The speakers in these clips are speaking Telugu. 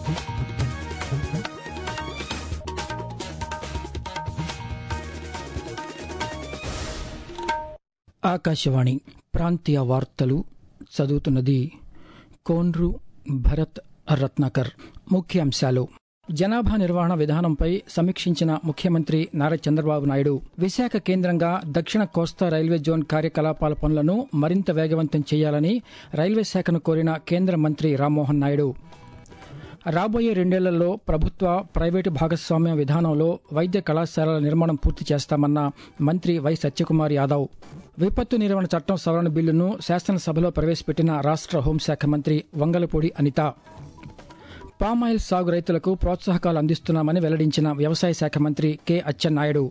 ఆకాశవాణి ప్రాంతీయ వార్తలు చదువుతున్నది కోన్రు భరత్ రత్నాకర్ ముఖ్యాంశాలు జనాభా నిర్వహణ విధానంపై సమీక్షించిన ముఖ్యమంత్రి నారా చంద్రబాబు నాయుడు విశాఖ కేంద్రంగా దక్షిణ కోస్తా రైల్వే జోన్ కార్యకలాపాల పనులను మరింత వేగవంతం చేయాలని రైల్వే శాఖను కోరిన కేంద్ర మంత్రి రామ్మోహన్ నాయుడు రాబోయే రెండేళ్లలో ప్రభుత్వ ప్రైవేటు భాగస్వామ్య విధానంలో వైద్య కళాశాలల నిర్మాణం పూర్తి చేస్తామన్న మంత్రి వై సత్యకుమార్ యాదవ్ విపత్తు నిర్వహణ చట్టం సవరణ బిల్లును శాసనసభలో ప్రవేశపెట్టిన రాష్ట్ర హోంశాఖ మంత్రి వంగలపూడి అనిత పామాయిల్ సాగు రైతులకు ప్రోత్సాహకాలు అందిస్తున్నామని వెల్లడించిన వ్యవసాయ శాఖ మంత్రి కె అచ్చెన్నాయుడు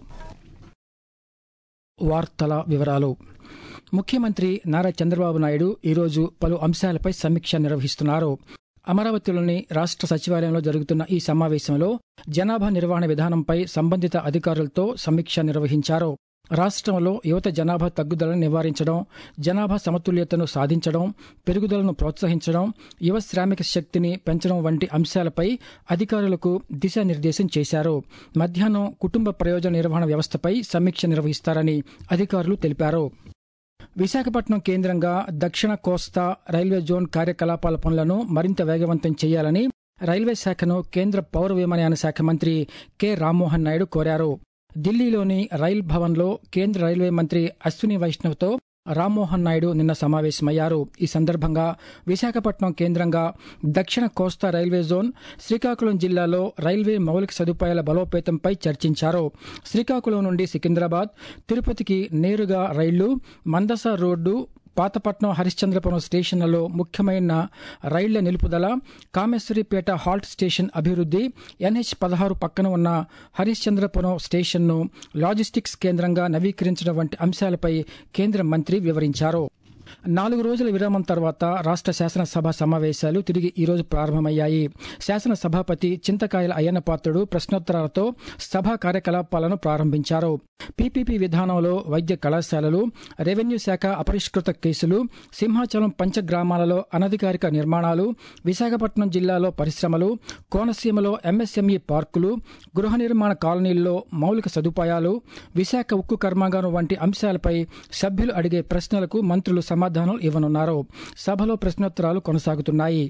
వార్తల వివరాలు ముఖ్యమంత్రి నారా చంద్రబాబు నాయుడు ఈరోజు పలు అంశాలపై సమీక్ష నిర్వహిస్తున్నారు అమరావతిలోని రాష్ట్ర సచివాలయంలో జరుగుతున్న ఈ సమావేశంలో జనాభా నిర్వహణ విధానంపై సంబంధిత అధికారులతో సమీక్ష నిర్వహించారు రాష్ట్రంలో యువత జనాభా తగ్గుదలను నివారించడం జనాభా సమతుల్యతను సాధించడం పెరుగుదలను ప్రోత్సహించడం యువ శ్రామిక శక్తిని పెంచడం వంటి అంశాలపై అధికారులకు దిశానిర్దేశం చేశారు మధ్యాహ్నం కుటుంబ ప్రయోజన నిర్వహణ వ్యవస్థపై సమీక్ష నిర్వహిస్తారని అధికారులు తెలిపారు విశాఖపట్నం కేంద్రంగా దక్షిణ కోస్తా రైల్వే జోన్ కార్యకలాపాల పనులను మరింత వేగవంతం చేయాలని రైల్వే శాఖను కేంద్ర పౌర విమానయాన శాఖ మంత్రి కె రామ్మోహన్ నాయుడు కోరారు ఢిల్లీలోని రైల్ భవన్లో కేంద్ర రైల్వే మంత్రి అశ్విని వైష్ణవ్తో రామ్మోహన్ నాయుడు నిన్న సమావేశమయ్యారు ఈ సందర్భంగా విశాఖపట్నం కేంద్రంగా దక్షిణ కోస్తా రైల్వే జోన్ శ్రీకాకుళం జిల్లాలో రైల్వే మౌలిక సదుపాయాల బలోపేతంపై చర్చించారు శ్రీకాకుళం నుండి సికింద్రాబాద్ తిరుపతికి నేరుగా రైళ్లు మందస రోడ్డు పాతపట్నం హరిశ్చంద్రపురం స్టేషన్లలో ముఖ్యమైన రైళ్ల నిలుపుదల కామేశ్వరిపేట హాల్ట్ స్టేషన్ అభివృద్ధి ఎన్హెచ్ పదహారు పక్కన ఉన్న హరిశ్చంద్రపురం స్టేషన్ను లాజిస్టిక్స్ కేంద్రంగా నవీకరించడం వంటి అంశాలపై కేంద్ర మంత్రి వివరించారు నాలుగు రోజుల విరామం తర్వాత రాష్ట్ర శాసనసభ సమావేశాలు తిరిగి ఈరోజు ప్రారంభమయ్యాయి శాసనసభాపతి చింతకాయల అయ్యన్న పాత్రుడు ప్రశ్నోత్తరాలతో సభా కార్యకలాపాలను ప్రారంభించారు పీపీపీ విధానంలో వైద్య కళాశాలలు రెవెన్యూ శాఖ అపరిష్కృత కేసులు సింహాచలం పంచగ్రామాలలో అనధికారిక నిర్మాణాలు విశాఖపట్నం జిల్లాలో పరిశ్రమలు కోనసీమలో ఎంఎస్ఎంఈ పార్కులు గృహ నిర్మాణ కాలనీల్లో మౌలిక సదుపాయాలు విశాఖ ఉక్కు కర్మాగారం వంటి అంశాలపై సభ్యులు అడిగే ప్రశ్నలకు మంత్రులు సమాధానం ఇవ్వనున్నారు సభలో ప్రశ్నోత్తరాలు కొనసాగుతున్నాయి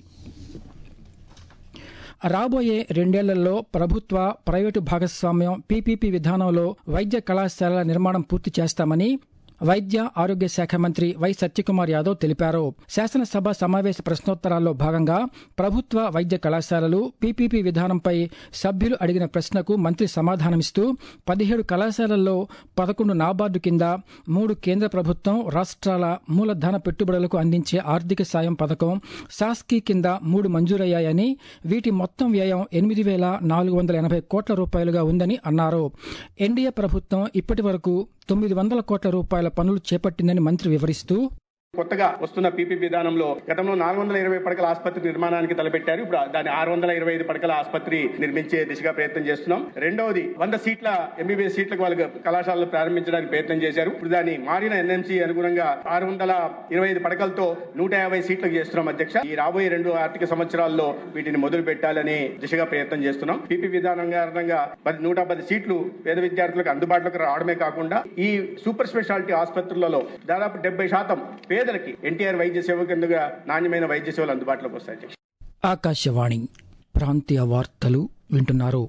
రాబోయే రెండేళ్లలో ప్రభుత్వ ప్రైవేటు భాగస్వామ్యం పీపీపీ విధానంలో వైద్య కళాశాలల నిర్మాణం పూర్తి చేస్తామని వైద్య ఆరోగ్య శాఖ మంత్రి వై సత్యకుమార్ యాదవ్ తెలిపారు శాసనసభ సమావేశ ప్రశ్నోత్తరాల్లో భాగంగా ప్రభుత్వ వైద్య కళాశాలలు పీపీపీ విధానంపై సభ్యులు అడిగిన ప్రశ్నకు మంత్రి సమాధానమిస్తూ పదిహేడు కళాశాలల్లో పదకొండు నాబార్డు కింద మూడు కేంద్ర ప్రభుత్వం రాష్ట్రాల మూలధన పెట్టుబడులకు అందించే ఆర్థిక సాయం పథకం సాస్కీ కింద మూడు మంజూరయ్యాయని వీటి మొత్తం వ్యయం ఎనిమిది వేల నాలుగు వందల ఎనభై కోట్ల రూపాయలుగా ఉందని అన్నారు ఎన్డీఏ ప్రభుత్వం ఇప్పటి వరకు తొమ్మిది వందల కోట్ల రూపాయల పనులు చేపట్టిందని మంత్రి వివరిస్తూ కొత్తగా వస్తున్న పీపీ విధానంలో గతంలో నాలుగు వందల ఇరవై పడకల ఆసుపత్రి నిర్మాణానికి తలపెట్టారు ఇప్పుడు దాన్ని ఆరు వందల ఇరవై ఐదు పడకల ఆసుపత్రి నిర్మించే దిశగా ప్రయత్నం చేస్తున్నాం రెండవది వంద సీట్ల ఎంబీబీఎస్ సీట్లకు వాళ్ళకి కళాశాలలు ప్రారంభించడానికి ప్రయత్నం చేశారు ఇప్పుడు దాన్ని మారిన ఎన్ఎంసీ అనుగుణంగా ఆరు వందల ఇరవై ఐదు పడకలతో నూట యాభై సీట్లకు చేస్తున్నాం అధ్యక్ష ఈ రాబోయే రెండు ఆర్థిక సంవత్సరాల్లో వీటిని మొదలు పెట్టాలని దిశగా ప్రయత్నం చేస్తున్నాం పీపీ విధానం కారణంగా పది నూట పది సీట్లు పేద విద్యార్థులకు అందుబాటులోకి రావడమే కాకుండా ఈ సూపర్ స్పెషాలిటీ ఆసుపత్రులలో దాదాపు డెబ్బై శాతం పేదలకి ఎన్టీఆర్ వైద్య సేవ కిందగా నాణ్యమైన వైద్య సేవలు అందుబాటులోకి వస్తాయి ఆకాశవాణి ప్రాంతీయ వార్తలు వింటున్నారు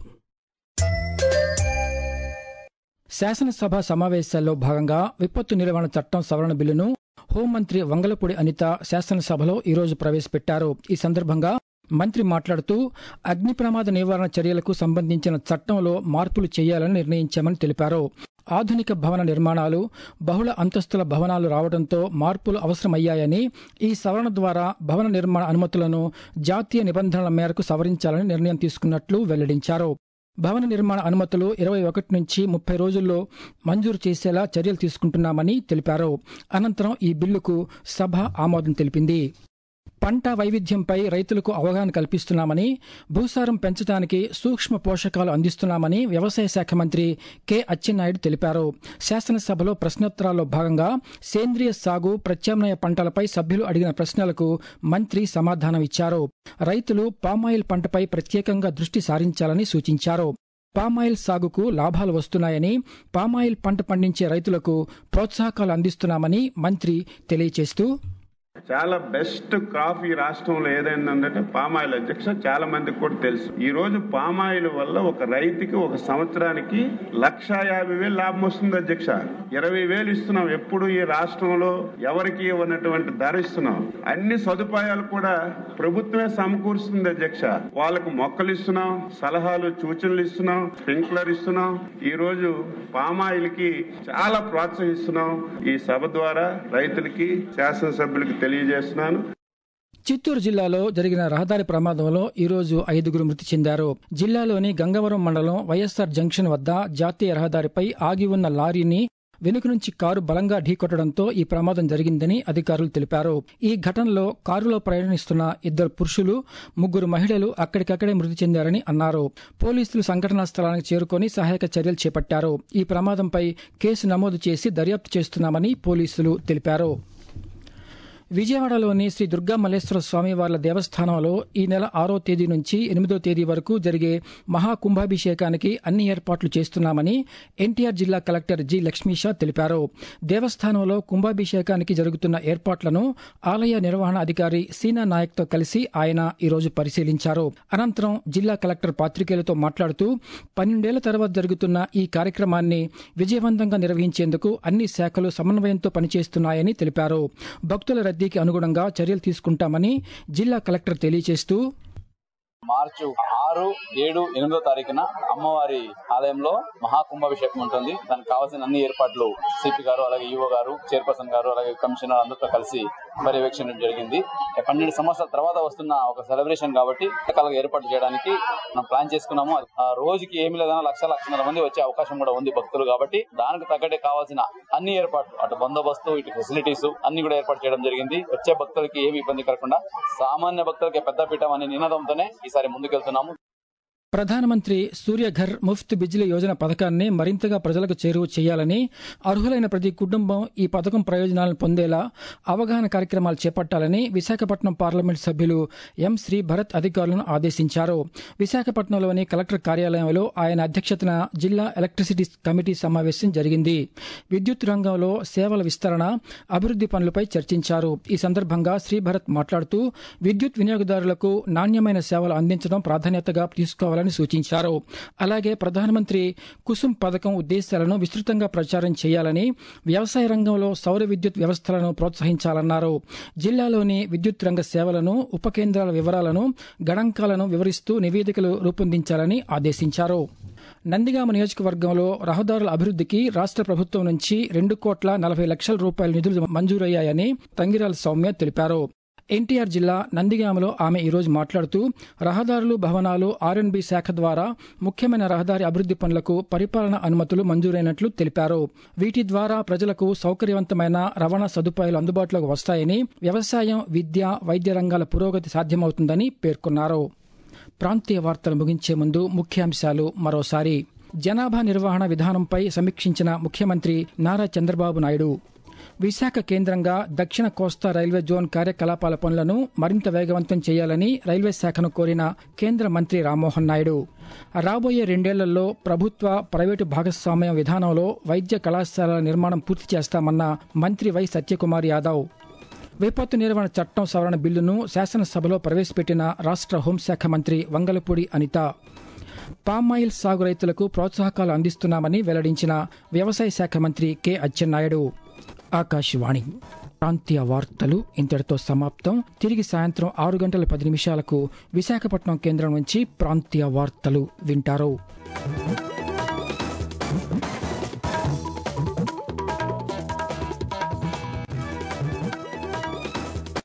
శాసనసభ సమావేశాల్లో భాగంగా విపత్తు నిర్వహణ చట్టం సవరణ బిల్లును హోంమంత్రి వంగలపూడి అనిత శాసనసభలో ఈరోజు ప్రవేశపెట్టారు ఈ సందర్భంగా మంత్రి మాట్లాడుతూ అగ్ని ప్రమాద నివారణ చర్యలకు సంబంధించిన చట్టంలో మార్పులు చేయాలని నిర్ణయించామని తెలిపారు ఆధునిక భవన నిర్మాణాలు బహుళ అంతస్తుల భవనాలు రావడంతో మార్పులు అవసరమయ్యాయని ఈ సవరణ ద్వారా భవన నిర్మాణ అనుమతులను జాతీయ నిబంధనల మేరకు సవరించాలని నిర్ణయం తీసుకున్నట్లు వెల్లడించారు భవన నిర్మాణ అనుమతులు ఇరవై ఒకటి నుంచి ముప్పై రోజుల్లో మంజూరు చేసేలా చర్యలు తీసుకుంటున్నామని తెలిపారు అనంతరం ఈ బిల్లుకు సభ ఆమోదం తెలిపింది పంట వైవిధ్యంపై రైతులకు అవగాహన కల్పిస్తున్నామని భూసారం పెంచడానికి సూక్ష్మ పోషకాలు అందిస్తున్నామని వ్యవసాయ శాఖ మంత్రి కె అచ్చెన్నాయుడు తెలిపారు శాసనసభలో ప్రశ్నోత్తరాల్లో భాగంగా సేంద్రియ సాగు ప్రత్యామ్నాయ పంటలపై సభ్యులు అడిగిన ప్రశ్నలకు మంత్రి సమాధానం ఇచ్చారు రైతులు పామాయిల్ పంటపై ప్రత్యేకంగా దృష్టి సారించాలని సూచించారు పామాయిల్ సాగుకు లాభాలు వస్తున్నాయని పామాయిల్ పంట పండించే రైతులకు ప్రోత్సాహకాలు అందిస్తున్నామని మంత్రి తెలియజేస్తూ చాలా బెస్ట్ క్రాప్ ఈ రాష్ట్రంలో ఏదైందంటే పామాయిల్ అధ్యక్ష చాలా మందికి కూడా తెలుసు ఈ రోజు పామాయిల్ వల్ల ఒక రైతుకి ఒక సంవత్సరానికి లక్ష యాభై వేలు లాభం వస్తుంది అధ్యక్ష ఇరవై వేలు ఇస్తున్నాం ఎప్పుడు ఈ రాష్ట్రంలో ఎవరికి ఇవ్వనటువంటి ధర ఇస్తున్నాం అన్ని సదుపాయాలు కూడా ప్రభుత్వమే సమకూరుస్తుంది అధ్యక్ష వాళ్ళకు మొక్కలు ఇస్తున్నాం సలహాలు సూచనలు ఇస్తున్నాం స్ప్రింక్లర్ ఇస్తున్నాం ఈ రోజు పామాయిల్ కి చాలా ప్రోత్సహిస్తున్నాం ఈ సభ ద్వారా రైతులకి శాసనసభ్యులకి తెలియజేస్తున్నాను చిత్తూరు జిల్లాలో జరిగిన రహదారి ప్రమాదంలో ఈరోజు ఐదుగురు మృతి చెందారు జిల్లాలోని గంగవరం మండలం వైఎస్సార్ జంక్షన్ వద్ద జాతీయ రహదారిపై ఆగి ఉన్న లారీని వెనుక నుంచి కారు బలంగా ఢీకొట్టడంతో ఈ ప్రమాదం జరిగిందని అధికారులు తెలిపారు ఈ ఘటనలో కారులో ప్రయాణిస్తున్న ఇద్దరు పురుషులు ముగ్గురు మహిళలు అక్కడికక్కడే మృతి చెందారని అన్నారు పోలీసులు సంఘటనా స్థలానికి చేరుకొని సహాయక చర్యలు చేపట్టారు ఈ ప్రమాదంపై కేసు నమోదు చేసి దర్యాప్తు చేస్తున్నామని పోలీసులు తెలిపారు విజయవాడలోని శ్రీ దుర్గా మల్లేశ్వర స్వామివార్ల దేవస్థానంలో ఈ నెల ఆరో తేదీ నుంచి ఎనిమిదో తేదీ వరకు జరిగే మహాకుంభాభిషేకానికి అన్ని ఏర్పాట్లు చేస్తున్నామని ఎన్టీఆర్ జిల్లా కలెక్టర్ జి లక్ష్మీషా తెలిపారు దేవస్థానంలో కుంభాభిషేకానికి జరుగుతున్న ఏర్పాట్లను ఆలయ నిర్వహణ అధికారి సీనా నాయక్తో కలిసి ఆయన ఈరోజు పరిశీలించారు అనంతరం జిల్లా కలెక్టర్ పాత్రికేయులతో మాట్లాడుతూ పన్నెండేళ్ల తర్వాత జరుగుతున్న ఈ కార్యక్రమాన్ని విజయవంతంగా నిర్వహించేందుకు అన్ని శాఖలు సమన్వయంతో పనిచేస్తున్నాయని తెలిపారు భక్తుల రద్దీకి అనుగుణంగా చర్యలు తీసుకుంటామని జిల్లా కలెక్టర్ తెలియజేస్తూ మార్చి ఆరు ఏడు ఎనిమిదో తారీఖున అమ్మవారి ఆలయంలో మహాకుంభాభిషేకం ఉంటుంది దానికి కావాల్సిన అన్ని ఏర్పాట్లు సిపి గారు అలాగే ఈఓ గారు చైర్పర్సన్ గారు అలాగే కమిషనర్ అందరితో కలిసి పర్యవేక్షణ జరిగింది పన్నెండు సంవత్సరాల తర్వాత వస్తున్న ఒక సెలబ్రేషన్ కాబట్టి రకాలుగా ఏర్పాటు చేయడానికి మనం ప్లాన్ చేసుకున్నాము ఆ రోజుకి ఏమి లేదన్నా లక్ష లక్షన్నర మంది వచ్చే అవకాశం కూడా ఉంది భక్తులు కాబట్టి దానికి తగ్గట్టే కావాల్సిన అన్ని ఏర్పాట్లు అటు బందోబస్తు ఇటు ఫెసిలిటీస్ అన్ని కూడా ఏర్పాటు చేయడం జరిగింది వచ్చే భక్తులకి ఏమి ఇబ్బంది కలగకుండా సామాన్య భక్తులకి పెద్దపీఠం అనే నినాదంతోనే ఈసారి ముందుకెళ్తున్నాము ప్రధానమంత్రి సూర్యఘర్ ముఫ్త్ బిజిలీ యోజన పథకాన్ని మరింతగా ప్రజలకు చేరువ చేయాలని అర్హులైన ప్రతి కుటుంబం ఈ పథకం ప్రయోజనాలను పొందేలా అవగాహన కార్యక్రమాలు చేపట్టాలని విశాఖపట్నం పార్లమెంట్ సభ్యులు ఎం శ్రీ భరత్ అధికారులను ఆదేశించారు విశాఖపట్నంలోని కలెక్టర్ కార్యాలయంలో ఆయన అధ్యక్షతన జిల్లా ఎలక్ట్రిసిటీ కమిటీ సమావేశం జరిగింది విద్యుత్ రంగంలో సేవల విస్తరణ అభివృద్ది పనులపై చర్చించారు ఈ సందర్భంగా శ్రీ భరత్ మాట్లాడుతూ విద్యుత్ వినియోగదారులకు నాణ్యమైన సేవలు అందించడం ప్రాధాన్యతగా తీసుకోవాలని సూచించారు అలాగే ప్రధానమంత్రి కుసుమ్ పథకం ఉద్దేశాలను విస్తృతంగా ప్రచారం చేయాలని వ్యవసాయ రంగంలో సౌర విద్యుత్ వ్యవస్థలను ప్రోత్సహించాలన్నారు జిల్లాలోని విద్యుత్ రంగ సేవలను ఉప కేంద్రాల వివరాలను గణాంకాలను వివరిస్తూ నివేదికలు రూపొందించాలని ఆదేశించారు నందిగామ నియోజకవర్గంలో రహదారుల అభివృద్ధికి రాష్ట్ర ప్రభుత్వం నుంచి రెండు కోట్ల నలభై లక్షల రూపాయల నిధులు మంజూరయ్యాయని తంగిరాల సౌమ్య తెలిపారు ఎన్టీఆర్ జిల్లా నందిగామలో ఆమె ఈరోజు మాట్లాడుతూ రహదారులు భవనాలు ఆర్ఎన్బి శాఖ ద్వారా ముఖ్యమైన రహదారి అభివృద్ది పనులకు పరిపాలన అనుమతులు మంజూరైనట్లు తెలిపారు వీటి ద్వారా ప్రజలకు సౌకర్యవంతమైన రవాణా సదుపాయాలు అందుబాటులోకి వస్తాయని వ్యవసాయం విద్య వైద్య రంగాల పురోగతి సాధ్యమవుతుందని పేర్కొన్నారు ప్రాంతీయ వార్తలు ముగించే ముందు ముఖ్యాంశాలు మరోసారి జనాభా నిర్వహణ విధానంపై సమీక్షించిన ముఖ్యమంత్రి నారా చంద్రబాబు నాయుడు విశాఖ కేంద్రంగా దక్షిణ కోస్తా రైల్వే జోన్ కార్యకలాపాల పనులను మరింత వేగవంతం చేయాలని రైల్వే శాఖను కోరిన కేంద్ర మంత్రి రామ్మోహన్ నాయుడు రాబోయే రెండేళ్లలో ప్రభుత్వ ప్రైవేటు భాగస్వామ్య విధానంలో వైద్య కళాశాలల నిర్మాణం పూర్తి చేస్తామన్న మంత్రి వై సత్యకుమార్ యాదవ్ విపత్తు నిర్వహణ చట్టం సవరణ బిల్లును శాసనసభలో ప్రవేశపెట్టిన రాష్ట్ర హోంశాఖ మంత్రి వంగలపూడి అనిత పామాయిల్ సాగు రైతులకు ప్రోత్సాహకాలు అందిస్తున్నామని వెల్లడించిన వ్యవసాయ శాఖ మంత్రి కె అచ్చెన్నాయుడు ఆకాశవాణి ప్రాంతీయ వార్తలు ఇంతటితో సమాప్తం తిరిగి సాయంత్రం ఆరు గంటల పది నిమిషాలకు విశాఖపట్నం కేంద్రం నుంచి ప్రాంతీయ వార్తలు వింటారు